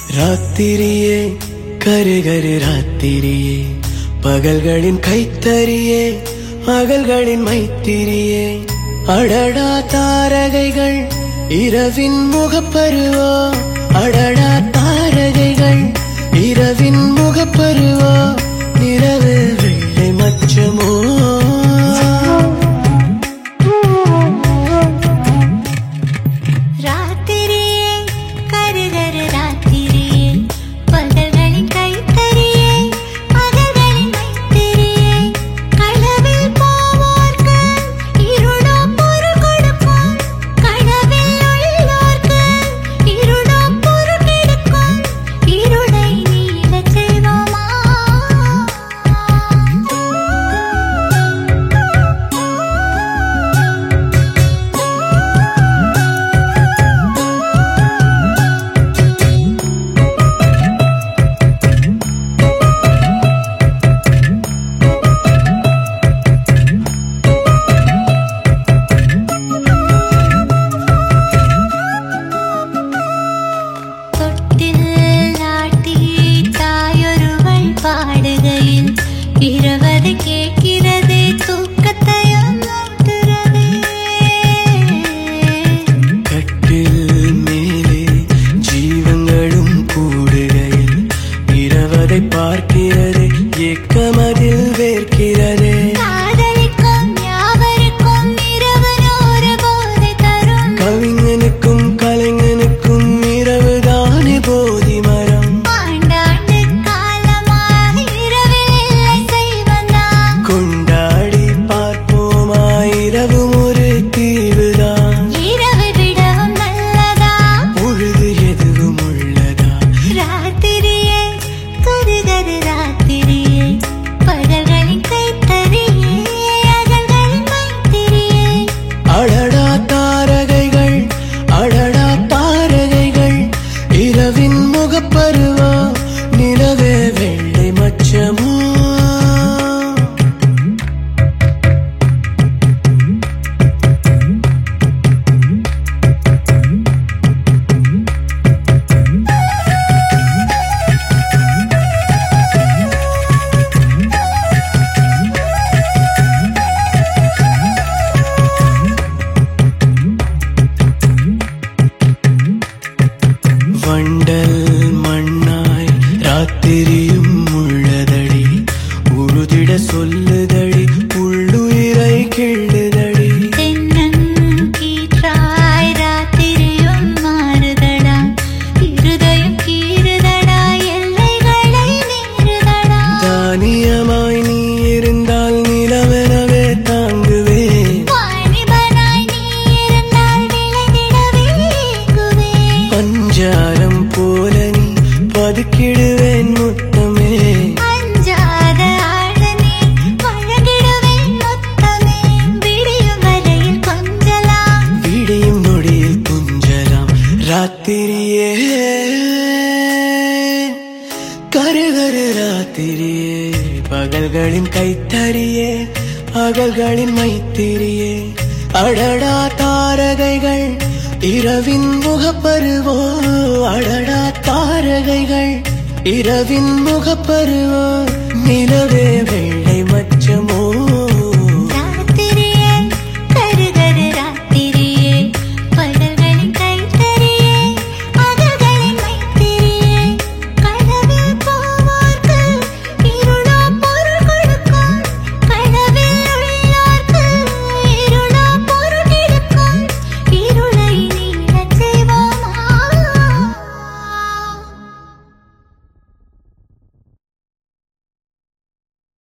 ராத்திரியே கருகரு ராத்திரியே பகல்களின் கைத்தறியே மகள்களின் மைத்திரியே அடடா தாரகைகள் இரவின் முகப்பருவோ அடடா தாரகைகள் இரவின் முகப்பருவோ நிலவு வெள்ளை மச்சமோ ராத்திரியே கருகரு ராத்திரியே பகல்களின் கைத்தறியே பகல்களின் மைத்திரியே களவில் போவோர்க்கு இருளோ பொருள் கொடுக்கும் களவில் உள்ளோர்க்கு இருளோ பொருள் கெடுக்கும் இருளை நீடச் செய்வோமா தொட்டில் நாட்டி தாயொருவள் பாடுகையில் இரவது கேட்கிறது தூக்கத்தையும் மூட்டுறதே கட்டில் மேலே ஜீவங்களும் கூடுகையில் இரவதை பார்க்கிறது ஏக்கமதில் வேர்க்கிறது காதலிக்கும் யாவருக்கும் இரவு நூறு போதை தரும் கவிஞனுக்கும் கலைஞனுக்கும் இரவுதானே போதி மரம் ஆண்டாண்டு காலமாக இரவில் இல்லை செய்வந்தான் கொண்டாடி பார்ப்போமா இரவும் ஒரு தீவுதான் இரவு விடவும் நல்லதா பொழுது எதுவும் உள்ளதா ராத்திரியே கருகரு ராத்திரியே பகல்களின் கைத்தறியே அகல்களின் மைத்திரியே அடடா தாரகைகள் அடடா தாரகைகள் இரவின் முகப்பருவா நிலவே வெள்ளை மச்சமோ வண்டல் மண்ணாய் ராத்திரியும் உள்ளதடி உழுதிட சொல்லுதடி உள்ளுயிரை கிள்ளுதடி தென்னங்கீற்றாய் ராத்திரியும் மாறுதடா இருதயம் கீறுதடா எல்லைகளை மீறுதடா தானியமாய் நீ இருந்தால் நிலவெனவே தாங்குவேன் வாணிபனாய் நீ இருந்தால் விளைந்திடவே ஏங்குவேன் பஞ்சாரம் போல நீ பதுக்கிடுவேன் முத்தமே அஞ்சாத ஆழ நீ வழங்கிடுவேன் மொத்தமே விடியும் வரையில் கொஞ்சலாம் விடியும் நொடியில் துஞ்சலாம் ராத்திரியே கருகரு ராத்திரியே பகல்களின் கைத்தறியே பகல்களின் மைத்திரியே அடடா தாரகைகள் இரவின் முகப்பருவோ அடடா தாரகைகள் இரவின் முகப்பருவோ நிலவே வெள்ளை